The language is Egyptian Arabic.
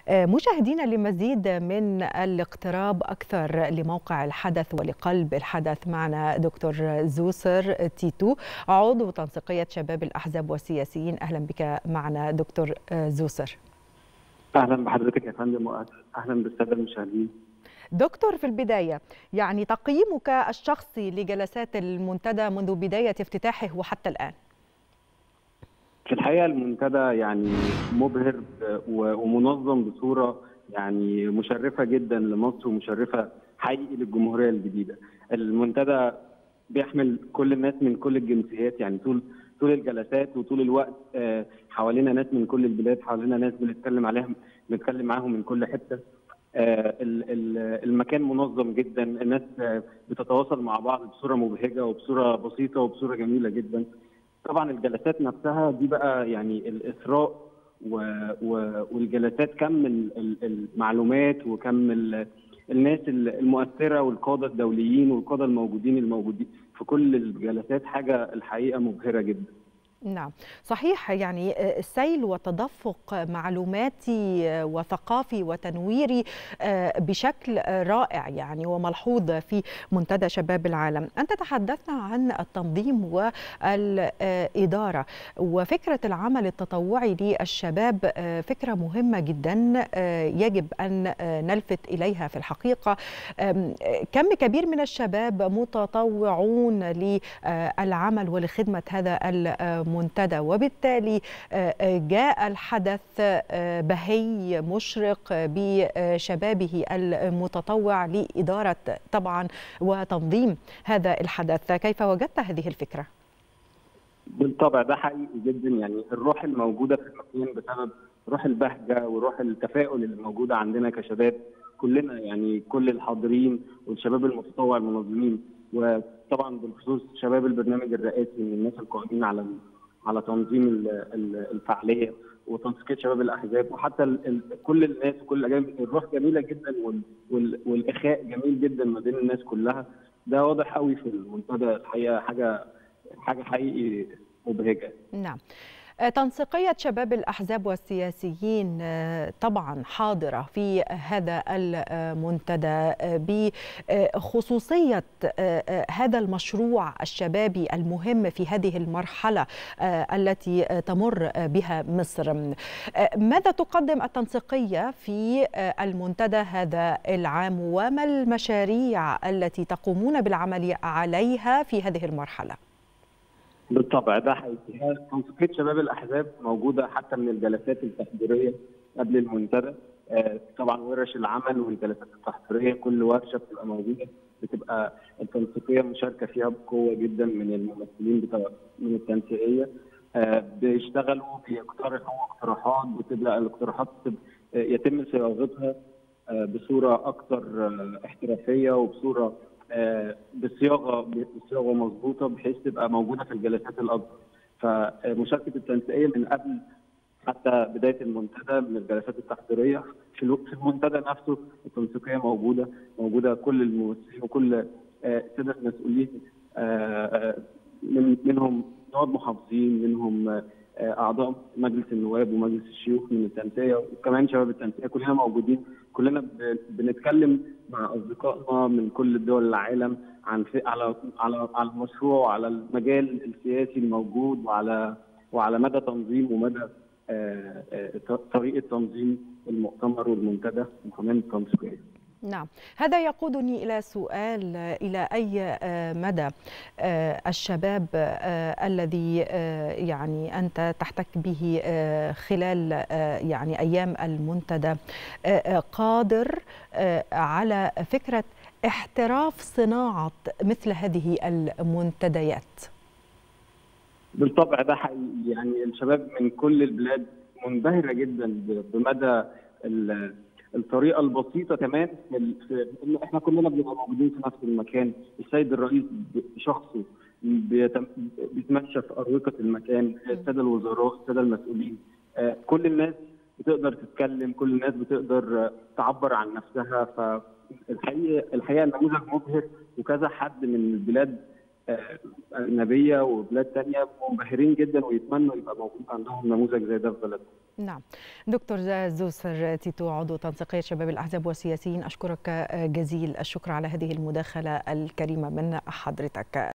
مشاهدينا لمزيد من الاقتراب أكثر لموقع الحدث ولقلب الحدث معنا دكتور زوسر تيتو عضو تنسيقية شباب الأحزاب والسياسيين أهلا بك معنا دكتور زوسر اهلا بحضرتك يا فندم واهلا بالساده المشاهدين دكتور في البداية يعني تقييمك الشخصي لجلسات المنتدى منذ بداية افتتاحه وحتى الآن في الحقيقه المنتدى يعني مبهر ومنظم بصوره يعني مشرفه جدا لمصر ومشرفه حقيقي للجمهوريه الجديده. المنتدى بيحمل كل الناس من كل الجنسيات يعني طول طول الجلسات وطول الوقت حوالينا ناس من كل البلاد حوالينا ناس بنتكلم عليهم بنتكلم معاهم من كل حته المكان منظم جدا الناس بتتواصل مع بعض بصوره مبهجه وبصوره بسيطه وبصوره جميله جدا طبعا الجلسات نفسها دي بقى يعني الاثراء والجلسات كم المعلومات وكم الناس المؤثره والقاده الدوليين والقاده الموجودين الموجودين في كل الجلسات حاجه الحقيقه مبهره جدا نعم صحيح يعني سيل وتدفق معلوماتي وثقافي وتنويري بشكل رائع يعني وملحوظ في منتدى شباب العالم أنت تحدثنا عن التنظيم والإدارة وفكرة العمل التطوعي للشباب فكرة مهمة جدا يجب أن نلفت إليها في الحقيقة كم كبير من الشباب متطوعون للعمل ولخدمة هذا منتدى وبالتالي جاء الحدث بهي مشرق بشبابه المتطوع لإدارة طبعا وتنظيم هذا الحدث كيف وجدت هذه الفكرة؟ بالطبع ده حقيقي جدا يعني الروح الموجودة في المكان بسبب روح البهجة وروح التفاؤل اللي موجودة عندنا كشباب كلنا يعني كل الحاضرين والشباب المتطوع المنظمين وطبعا بالخصوص شباب البرنامج الرئاسي من الناس القائمين على على تنظيم الفعاليه وتنسيقيه شباب الاحزاب وحتى ال ال كل الناس وكل الاجانب الروح جميله جدا وال وال والاخاء جميل جدا ما بين الناس كلها ده واضح قوي في المنتدى الحقيقه حاجه حاجه حقيقي مبهجه. نعم. تنسيقية شباب الأحزاب والسياسيين طبعا حاضرة في هذا المنتدى بخصوصية هذا المشروع الشبابي المهم في هذه المرحلة التي تمر بها مصر ماذا تقدم التنسيقية في المنتدى هذا العام وما المشاريع التي تقومون بالعمل عليها في هذه المرحلة؟ بالطبع ده حقيقي تنسيقيه شباب الاحزاب موجوده حتى من الجلسات التحضيريه قبل المنتدى آه طبعا ورش العمل والجلسات التحضيريه كل ورشه بتبقى موجوده بتبقى التنسيقيه مشاركه فيها بقوه جدا من الممثلين بتوع من التنسيقيه آه بيشتغلوا بيقترحوا اقتراحات بتبدا الاقتراحات يتم صياغتها آه بصوره اكثر احترافيه وبصوره بصياغه بصياغه مظبوطه بحيث تبقى موجوده في الجلسات الاكبر. فمشاركه التنسيقيه من قبل حتى بدايه المنتدى من الجلسات التحضيريه في المنتدى نفسه التنسيقيه موجوده موجوده كل الممثلين وكل الساده المسؤولين منهم نواب محافظين منهم اعضاء مجلس النواب ومجلس الشيوخ من التنسيقيه وكمان شباب التنسيقيه كلنا موجودين كلنا بنتكلم مع اصدقائنا من كل دول العالم عن على على على المشروع وعلى المجال السياسي الموجود وعلى وعلى مدى تنظيم ومدى طريقه تنظيم المؤتمر والمنتدى وكمان التنسيقيه. نعم هذا يقودني إلى سؤال إلى أي مدى الشباب الذي يعني أنت تحتك به خلال يعني أيام المنتدى قادر على فكرة احتراف صناعة مثل هذه المنتديات بالطبع ده حقيقي يعني الشباب من كل البلاد منبهرة جدا بمدى الطريقه البسيطه كمان في ان احنا كلنا بنبقى موجودين في نفس المكان السيد الرئيس بشخصه بيتمشى في اروقه المكان الساده الوزراء الساده المسؤولين كل الناس بتقدر تتكلم كل الناس بتقدر تعبر عن نفسها فالحقيقه الحقيقه النموذج مبهر وكذا حد من البلاد اجنبيه وبلاد ثانيه منبهرين جدا ويتمنوا يبقى موجود عندهم نموذج زي ده في بلدهم. نعم دكتور زوسر تيتو عضو تنسيقية شباب الأحزاب والسياسيين أشكرك جزيل الشكر على هذه المداخلة الكريمة من حضرتك